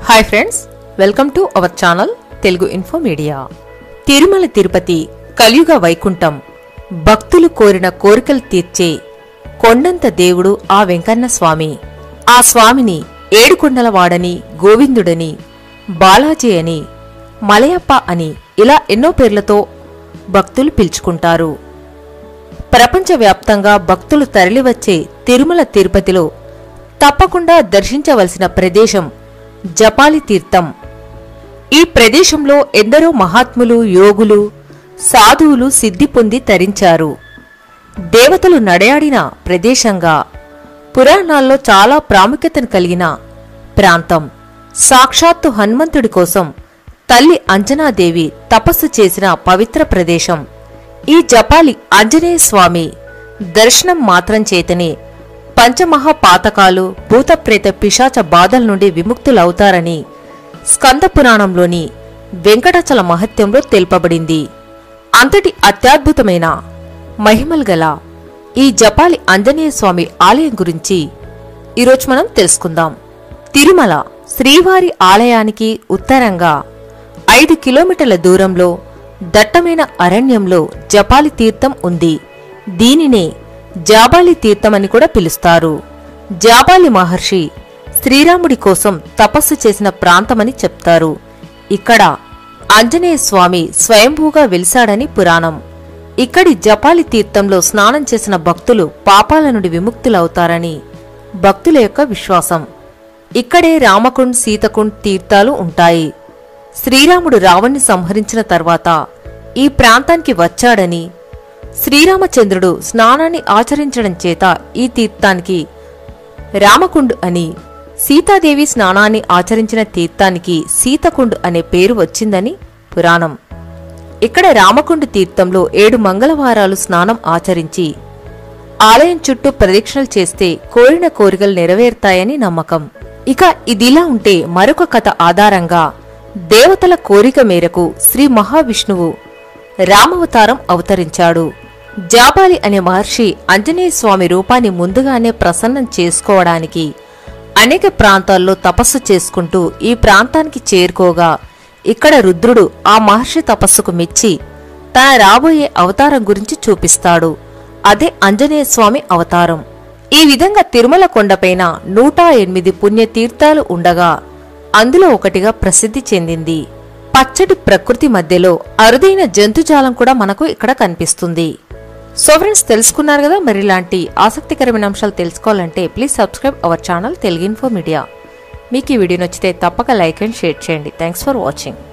hi friends welcome to our channel Telugu info media Tirumala Tirupati కలియుగ వైకుంఠం భక్తులు కోరిన కోరికలు తీర్చే కొండంత దేవుడు ఆ వెంకన్న స్వామి ఆ స్వామిని ఏడుకొండల వాడని గోవిందుడని బాలాజీ అని మలయప్ప అని ఇలా ఎన్నో పేర్లతో భక్తులు పిలుచుకుంటారు ప్రపంచవ్యాప్తంగా భక్తులు తరలివచ్చే తిరుమల తిరుపతిలో తప్పకుండా దర్శించవలసిన ప్రదేశం జపాలి తీర్థం ఈ ప్రదేశంలో ఎందరో మహాత్ములు యోగులు సాధువులు సిద్ధి పొంది తరించారు దేవతలు నడయాడిన ప్రదేశంగా పురాణాల్లో చాలా ప్రాముఖ్యతను కలిగిన ప్రాంతం సాక్షాత్తు హనుమంతుడి కోసం తల్లి అంజనాదేవి తపస్సు చేసిన పవిత్ర ప్రదేశం ఈ జపాలి ఆంజనేయ స్వామి దర్శనం మాత్రం చేతనే పంచమహాపాతకాలు భూతప్రేత పిశాచ బాధల నుండి విముక్తులవుతారని స్కంద పురాణంలోని వెంకటాచల మహత్యంలో తెలుపబడింది అంతటి అత్యద్భుతమైన మహిమలు గల ఈ జపాలి ఆంజనేయ స్వామి ఆలయం గురించి ఈరోజు మనం తెలుసుకుందాం తిరుమల శ్రీవారి ఆలయానికి ఉత్తరంగా ఐదు కిలోమీటర్ల దూరంలో దట్టమైన అరణ్యంలో జపాలి తీర్థం ఉంది దీనినే జాబాలి తీర్థం అని కూడా పిలుస్తారు జాబాలి మహర్షి శ్రీరాముడి కోసం తపస్సు చేసిన ప్రాంతమని చెప్తారు ఇక్కడ ఆంజనేయ స్వామి స్వయంభూగా వెలిశాడని పురాణం ఇక్కడి జపాలి తీర్థంలో స్నానం చేసిన భక్తులు పాపాల నుండి విముక్తులవుతారని భక్తుల యొక్క విశ్వాసం ఇక్కడే రామకుండ్ సీతకుండ్ తీర్థాలు ఉంటాయి శ్రీరాముడు రావణ్ణి సంహరించిన తర్వాత ఈ ప్రాంతానికి వచ్చాడని శ్రీరామచంద్రుడు స్నానాన్ని ఆచరించడం చేత ఈ తీర్థానికి రామకుండ్ అని సీతాదేవి స్నానాన్ని ఆచరించిన తీర్థానికి సీతకుండ్ అనే పేరు వచ్చిందని పురాణం ఇక్కడ రామకుండ తీర్థంలో ఏడు మంగళవారాలు స్నానం ఆచరించి ఆలయం చుట్టూ ప్రదక్షిణలు చేస్తే కోరిన కోరికలు నెరవేరుతాయని నమ్మకం ఇక ఇదిలా ఉంటే మరొక కథ ఆధారంగా దేవతల కోరిక మేరకు శ్రీ మహావిష్ణువు రామవతారం అవతరించాడు జాబాలి అనే మహర్షి ఆంజనేయ స్వామి రూపాన్ని ముందుగానే ప్రసన్నం చేసుకోవడానికి అనేక ప్రాంతాల్లో తపస్సు చేసుకుంటూ ఈ ప్రాంతానికి చేరుకోగా ఇక్కడ రుద్రుడు ఆ మహర్షి తపస్సుకు మెచ్చి తన రాబోయే అవతారం గురించి చూపిస్తాడు అదే ఆంజనేయ స్వామి అవతారం ఈ విధంగా తిరుమల కొండపైన నూట ఎనిమిది పుణ్యతీర్థాలు ఉండగా అందులో ఒకటిగా ప్రసిద్ధి చెందింది పచ్చటి ప్రకృతి మధ్యలో అరుదైన జంతుజాలం కూడా మనకు ఇక్కడ కనిపిస్తుంది సో ఫ్రెండ్స్ తెలుసుకున్నారు కదా మరి ఇలాంటి ఆసక్తికరమైన అంశాలు తెలుసుకోవాలంటే please subscribe our channel Telugu info media మీకు ఈ వీడియో నచ్చితే తప్పక లైక్ అండ్ షేర్ చేయండి థ్యాంక్స్ ఫర్ వాచింగ్